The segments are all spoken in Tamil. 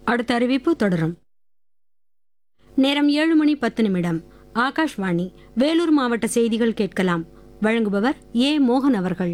அடுத்த அறிவிப்பு தொடரும் நேரம் ஏழு மணி பத்து நிமிடம் ஆகாஷ்வாணி வேலூர் மாவட்ட செய்திகள் கேட்கலாம் வழங்குபவர் ஏ மோகன் அவர்கள்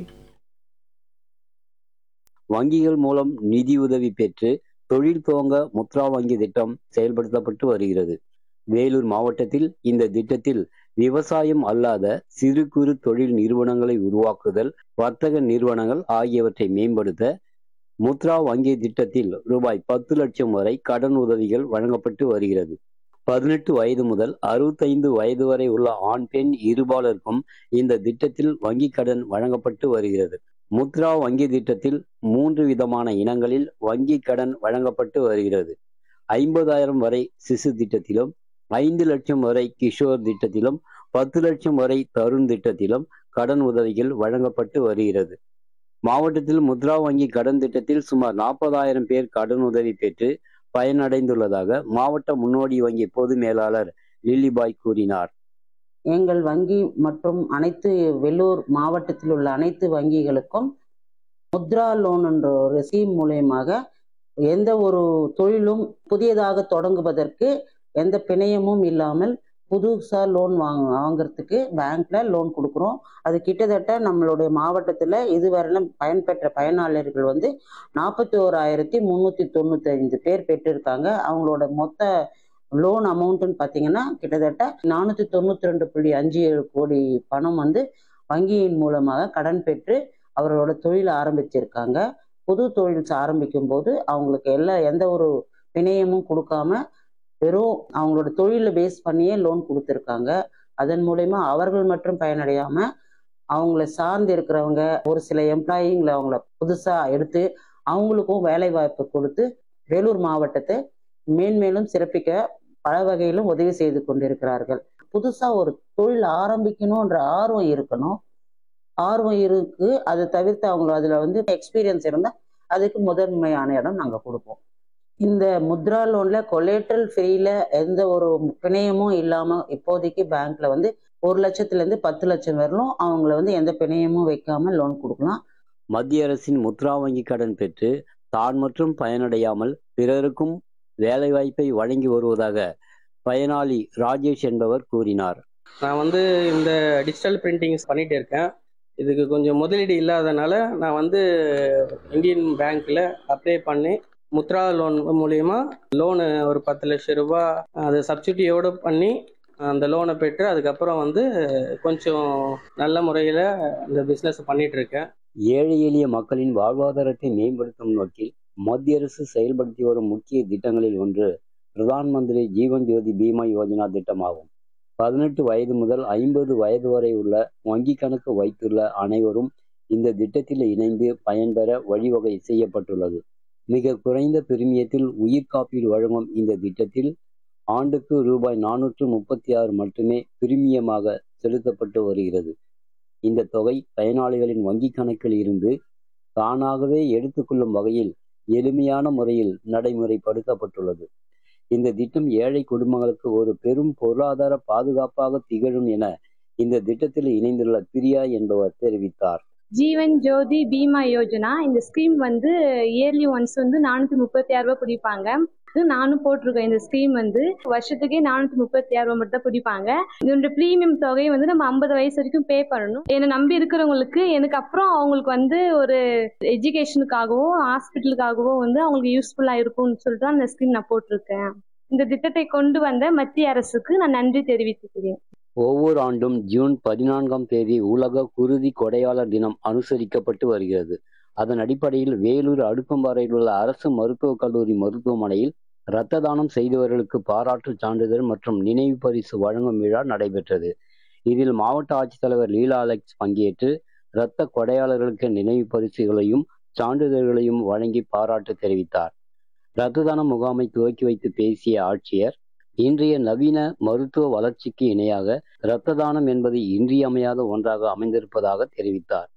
வங்கிகள் மூலம் நிதியுதவி பெற்று தொழில் துவங்க முத்ரா வங்கி திட்டம் செயல்படுத்தப்பட்டு வருகிறது வேலூர் மாவட்டத்தில் இந்த திட்டத்தில் விவசாயம் அல்லாத சிறு குறு தொழில் நிறுவனங்களை உருவாக்குதல் வர்த்தக நிறுவனங்கள் ஆகியவற்றை மேம்படுத்த முத்ரா வங்கி திட்டத்தில் ரூபாய் பத்து லட்சம் வரை கடன் உதவிகள் வழங்கப்பட்டு வருகிறது பதினெட்டு வயது முதல் அறுபத்தைந்து வயது வரை உள்ள ஆண் பெண் இருபாலருக்கும் இந்த திட்டத்தில் வங்கி கடன் வழங்கப்பட்டு வருகிறது முத்ரா வங்கி திட்டத்தில் மூன்று விதமான இனங்களில் வங்கி கடன் வழங்கப்பட்டு வருகிறது ஐம்பதாயிரம் வரை சிசு திட்டத்திலும் ஐந்து லட்சம் வரை கிஷோர் திட்டத்திலும் பத்து லட்சம் வரை தருண் திட்டத்திலும் கடன் உதவிகள் வழங்கப்பட்டு வருகிறது மாவட்டத்தில் முத்ரா வங்கி கடன் திட்டத்தில் சுமார் நாற்பதாயிரம் பேர் கடன் உதவி பெற்று பயனடைந்துள்ளதாக மாவட்ட முன்னோடி வங்கி பொது மேலாளர் லில்லிபாய் கூறினார் எங்கள் வங்கி மற்றும் அனைத்து வெள்ளூர் மாவட்டத்தில் உள்ள அனைத்து வங்கிகளுக்கும் முத்ரா லோன் என்ற ஒரு ஸ்கீம் மூலயமாக எந்த ஒரு தொழிலும் புதியதாக தொடங்குவதற்கு எந்த பிணையமும் இல்லாமல் புதுசா லோன் வாங்க வாங்குறதுக்கு பேங்க்ல லோன் கொடுக்குறோம் அது கிட்டத்தட்ட நம்மளுடைய மாவட்டத்தில் இதுவரையிலும் பயன்பெற்ற பயனாளர்கள் வந்து நாற்பத்தி ஓராயிரத்தி முந்நூற்றி தொண்ணூற்றி ஐந்து பேர் பெற்றிருக்காங்க அவங்களோட மொத்த லோன் அமௌண்ட்டுன்னு பார்த்தீங்கன்னா கிட்டத்தட்ட நானூற்றி தொண்ணூற்றி ரெண்டு புள்ளி அஞ்சு ஏழு கோடி பணம் வந்து வங்கியின் மூலமாக கடன் பெற்று அவரோட தொழில் ஆரம்பிச்சிருக்காங்க புது தொழில் ஆரம்பிக்கும் போது அவங்களுக்கு எல்லா எந்த ஒரு பிணையமும் கொடுக்காம வெறும் அவங்களோட தொழிலை பேஸ் பண்ணியே லோன் கொடுத்துருக்காங்க அதன் மூலயமா அவர்கள் மட்டும் பயனடையாம அவங்கள சார்ந்து இருக்கிறவங்க ஒரு சில எம்ப்ளாயிங்களை அவங்கள புதுசா எடுத்து அவங்களுக்கும் வேலை வாய்ப்பு கொடுத்து வேலூர் மாவட்டத்தை மேன்மேலும் சிறப்பிக்க பல வகையிலும் உதவி செய்து கொண்டிருக்கிறார்கள் புதுசா ஒரு தொழில் ஆரம்பிக்கணும்ன்ற ஆர்வம் இருக்கணும் ஆர்வம் இருக்கு அதை தவிர்த்து அவங்க அதுல வந்து எக்ஸ்பீரியன்ஸ் இருந்தா அதுக்கு முதன்மையான இடம் நாங்க கொடுப்போம் இந்த முத்ரா லோன்ல கொலேட்ரல் ஃப்ரீல எந்த ஒரு பிணையமும் இல்லாம இப்போதைக்கு பேங்க்ல வந்து ஒரு லட்சத்துல இருந்து பத்து லட்சம் வரலும் அவங்கள வந்து எந்த பிணையமும் வைக்காம லோன் கொடுக்கலாம் மத்திய அரசின் முத்ரா வங்கி கடன் பெற்று தான் மற்றும் பயனடையாமல் பிறருக்கும் வேலைவாய்ப்பை வழங்கி வருவதாக பயனாளி ராஜேஷ் என்பவர் கூறினார் நான் வந்து இந்த டிஜிட்டல் பிரிண்டிங்ஸ் பண்ணிட்டு இருக்கேன் இதுக்கு கொஞ்சம் முதலீடு இல்லாதனால நான் வந்து இந்தியன் பேங்க்கில் அப்ளை பண்ணி முத்ரா லோன் மூலியமா லோனு ஒரு பத்து லட்சம் ரூபாய் அது சப்சிடியோடு பண்ணி அந்த லோனை பெற்று அதுக்கப்புறம் வந்து கொஞ்சம் நல்ல முறையில் இந்த பிஸ்னஸ் பண்ணிட்டு இருக்கேன் ஏழை எளிய மக்களின் வாழ்வாதாரத்தை மேம்படுத்தும் நோக்கில் மத்திய அரசு செயல்படுத்தி வரும் முக்கிய திட்டங்களில் ஒன்று பிரதான் மந்திரி ஜீவன் ஜோதி பீமா யோஜனா திட்டமாகும் பதினெட்டு வயது முதல் ஐம்பது வயது வரை உள்ள வங்கி கணக்கு வைத்துள்ள அனைவரும் இந்த திட்டத்தில் இணைந்து பயன்பெற வழிவகை செய்யப்பட்டுள்ளது மிக குறைந்த பிரிமியத்தில் உயிர் காப்பீடு வழங்கும் இந்த திட்டத்தில் ஆண்டுக்கு ரூபாய் நானூற்று முப்பத்தி ஆறு மட்டுமே பிரிமியமாக செலுத்தப்பட்டு வருகிறது இந்த தொகை பயனாளிகளின் வங்கி கணக்கில் இருந்து தானாகவே எடுத்துக்கொள்ளும் வகையில் எளிமையான முறையில் நடைமுறைப்படுத்தப்பட்டுள்ளது இந்த திட்டம் ஏழை குடும்பங்களுக்கு ஒரு பெரும் பொருளாதார பாதுகாப்பாக திகழும் என இந்த திட்டத்தில் இணைந்துள்ள பிரியா என்பவர் தெரிவித்தார் ஜீவன் ஜோதி பீமா யோஜனா இந்த ஸ்கீம் வந்து இயர்லி ஒன்ஸ் வந்து நானூற்றி முப்பத்தி ஆறு ரூபாய் பிடிப்பாங்க நானும் போட்டிருக்கேன் இந்த ஸ்கீம் வந்து வருஷத்துக்கே நானூற்றி முப்பத்தி ஆறு ரூபாய் மட்டும் தான் பிடிப்பாங்க இதோட ப்ரீமியம் தொகையை வந்து நம்ம ஐம்பது வயசு வரைக்கும் பே பண்ணணும் என்னை நம்பி இருக்கிறவங்களுக்கு எனக்கு அப்புறம் அவங்களுக்கு வந்து ஒரு எஜுகேஷனுக்காகவும் ஹாஸ்பிட்டலுக்காகவும் வந்து அவங்களுக்கு யூஸ்ஃபுல்லாக இருக்கும்னு சொல்லிட்டு அந்த ஸ்கீம் நான் போட்டிருக்கேன் இந்த திட்டத்தை கொண்டு வந்த மத்திய அரசுக்கு நான் நன்றி தெரிவித்துக்கிறேன் ஒவ்வொரு ஆண்டும் ஜூன் பதினான்காம் தேதி உலக குருதி கொடையாளர் தினம் அனுசரிக்கப்பட்டு வருகிறது அதன் அடிப்படையில் வேலூர் அடுக்கம்பாறையில் உள்ள அரசு மருத்துவக் கல்லூரி மருத்துவமனையில் இரத்த தானம் செய்தவர்களுக்கு பாராட்டு சான்றிதழ் மற்றும் நினைவு பரிசு வழங்கும் விழா நடைபெற்றது இதில் மாவட்ட ஆட்சித்தலைவர் லீலா அலெக்ஸ் பங்கேற்று இரத்த கொடையாளர்களுக்கு நினைவு பரிசுகளையும் சான்றிதழ்களையும் வழங்கி பாராட்டு தெரிவித்தார் இரத்த தான முகாமை துவக்கி வைத்து பேசிய ஆட்சியர் இன்றைய நவீன மருத்துவ வளர்ச்சிக்கு இணையாக இரத்த தானம் என்பது இன்றியமையாத ஒன்றாக அமைந்திருப்பதாக தெரிவித்தார்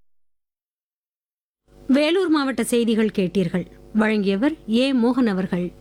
வேலூர் மாவட்ட செய்திகள் கேட்டீர்கள் வழங்கியவர் ஏ மோகன் அவர்கள்